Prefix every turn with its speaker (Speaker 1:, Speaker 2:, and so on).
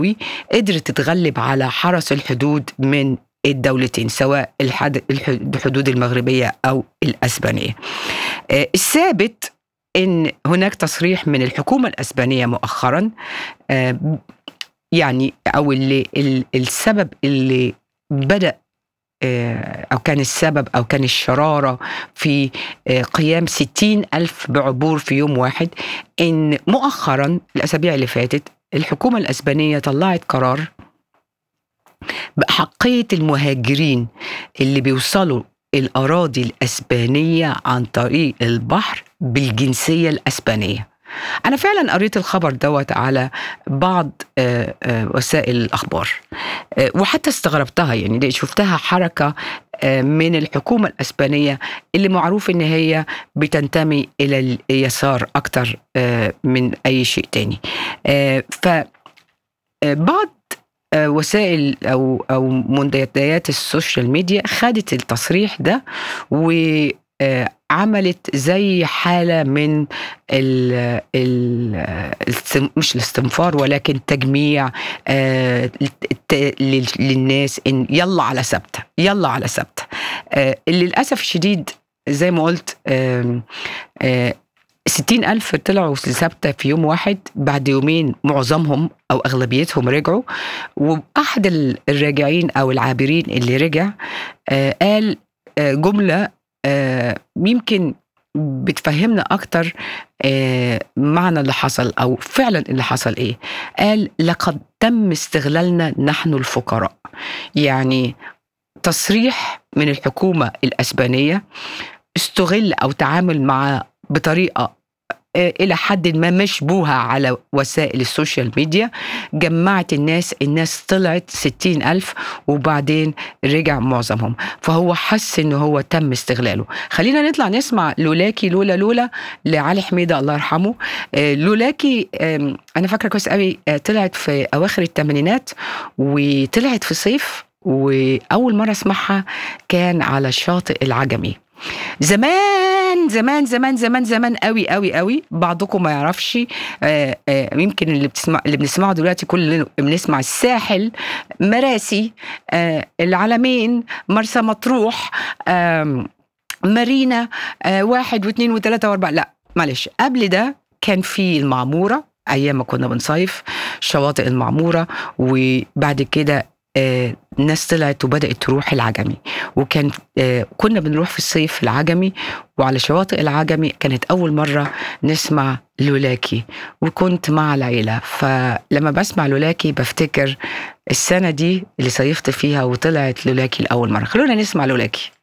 Speaker 1: قدرت تتغلب على حرس الحدود من الدولتين سواء الحد- الح- الحدود المغربية أو الأسبانية آه، الثابت ان هناك تصريح من الحكومه الاسبانيه مؤخرا آه، يعني او اللي ال- السبب اللي بدا آه، أو كان السبب أو كان الشرارة في آه، قيام 60 ألف بعبور في يوم واحد إن مؤخرا الأسابيع اللي فاتت الحكومة الأسبانية طلعت قرار بأحقية المهاجرين اللي بيوصلوا الأراضي الأسبانية عن طريق البحر بالجنسية الأسبانية أنا فعلا قريت الخبر دوت على بعض آه، آه، وسائل الأخبار آه، وحتى استغربتها يعني لأن شفتها حركة آه، من الحكومة الأسبانية اللي معروف إن هي بتنتمي إلى اليسار أكتر آه، من أي شيء تاني آه، ف آه، بعض آه، وسائل او او منتديات السوشيال ميديا خدت التصريح ده وعملت زي حاله من ال ال السم- مش الاستنفار ولكن تجميع آه، الت- لل- للناس ان يلا على ثابته يلا على ثابته آه، للاسف الشديد زي ما قلت آم، آه، 60 ألف طلعوا ثابتة في يوم واحد بعد يومين معظمهم أو أغلبيتهم رجعوا وأحد ال- الراجعين أو العابرين اللي رجع آه، قال آه، جملة آه، يمكن بتفهمنا أكتر آه، معنى اللي حصل أو فعلا اللي حصل إيه قال لقد تم استغلالنا نحن الفقراء يعني تصريح من الحكومة الأسبانية استغل أو تعامل مع بطريقة آه، إلى حد ما مشبوهة على وسائل السوشيال ميديا جمعت الناس الناس طلعت ستين ألف وبعدين رجع معظمهم فهو حس إنه هو تم استغلاله خلينا نطلع نسمع لولاكي لولا لولا لعلي حميدة الله يرحمه آه، لولاكي آم، أنا فاكرة كويس قوي آه، طلعت في أواخر الثمانينات وطلعت في صيف وأول مرة أسمعها كان على الشاطئ العجمي زمان زمان زمان زمان زمان قوي قوي قوي بعضكم ما يعرفش آه، آه، يمكن اللي بتسمع اللي بنسمعه دلوقتي كلنا بنسمع الساحل مراسي آه، العلمين مرسى مطروح آم، مارينا آه، واحد واثنين وثلاثة وأربعة لا معلش قبل ده كان في المعمورة أيام ما كنا بنصيف شواطئ المعمورة وبعد كده آه، ناس طلعت وبدأت تروح العجمي وكان آه، كنا بنروح في الصيف العجمي وعلى شواطئ العجمي كانت أول مرة نسمع لولاكي وكنت مع العيلة فلما بسمع لولاكي بفتكر السنة دي اللي صيفت فيها وطلعت لولاكي لأول مرة خلونا نسمع لولاكي